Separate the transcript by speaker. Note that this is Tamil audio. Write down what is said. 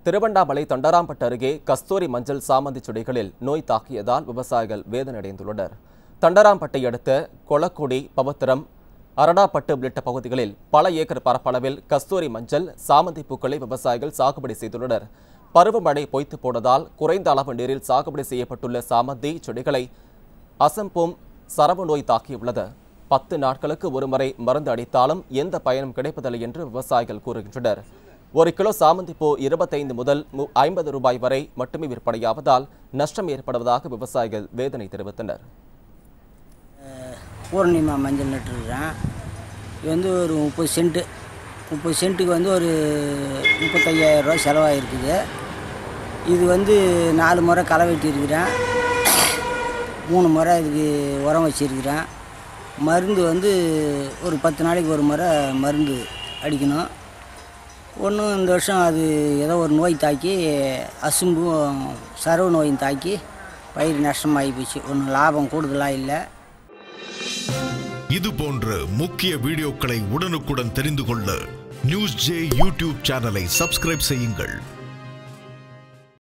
Speaker 1: திருவண்ணாமலை தொண்டராம்பட்டு அருகே கஸ்தூரி மஞ்சள் சாமந்தி செடிகளில் நோய் தாக்கியதால் விவசாயிகள் வேதனையடைந்துள்ளனர் தண்டராம்பட்டை அடுத்த கொளக்குடி பவத்திரம் அரடாப்பட்டு உள்ளிட்ட பகுதிகளில் பல ஏக்கர் பரப்பளவில் கஸ்தூரி மஞ்சள் சாமந்தி பூக்களை விவசாயிகள் சாகுபடி செய்துள்ளனர் பருவமழை பொய்த்து போனதால் குறைந்த அளவு நீரில் சாகுபடி செய்யப்பட்டுள்ள சாமந்தி செடிகளை அசம்பூம் சரவு நோய் தாக்கியுள்ளது பத்து நாட்களுக்கு ஒருமுறை மருந்து அடித்தாலும் எந்த பயனும் கிடைப்பதில்லை என்று விவசாயிகள் கூறுகின்றனர் ஒரு கிலோ சாமந்தி பூ இருபத்தைந்து முதல் மு- ஐம்பது ரூபாய் வரை மட்டுமே விற்பனையாவதால் நஷ்டம் ஏற்படுவதாக விவசாயிகள் வேதனை தெரிவித்தனர்
Speaker 2: பூர்ணிமா மஞ்சள் நட்டுருக்கிறேன் இது வந்து ஒரு முப்பது சென்ட்டு முப்பது சென்ட்டுக்கு வந்து ஒரு முப்பத்தையாயிரம் ரூபா செலவாயிருக்குது இது வந்து நாலு முறை களை வெட்டியிருக்கிறேன் மூணு முறை இதுக்கு உரம் வச்சிருக்கிறேன் மருந்து வந்து ஒரு பத்து நாளைக்கு ஒரு முறை மருந்து அடிக்கணும் ஒன்றும் இந்த வருஷம் அது ஏதோ ஒரு நோய் தாக்கி அசும்பும் சரவு நோயும் தாக்கி பயிர் நஷ்டமாகி போச்சு ஒன்றும் லாபம் கூடுதலாக இல்லை
Speaker 3: இது போன்ற முக்கிய வீடியோக்களை உடனுக்குடன் தெரிந்து கொள்ள நியூஸ் ஜே யூடியூப் சேனலை சப்ஸ்கிரைப் செய்யுங்கள்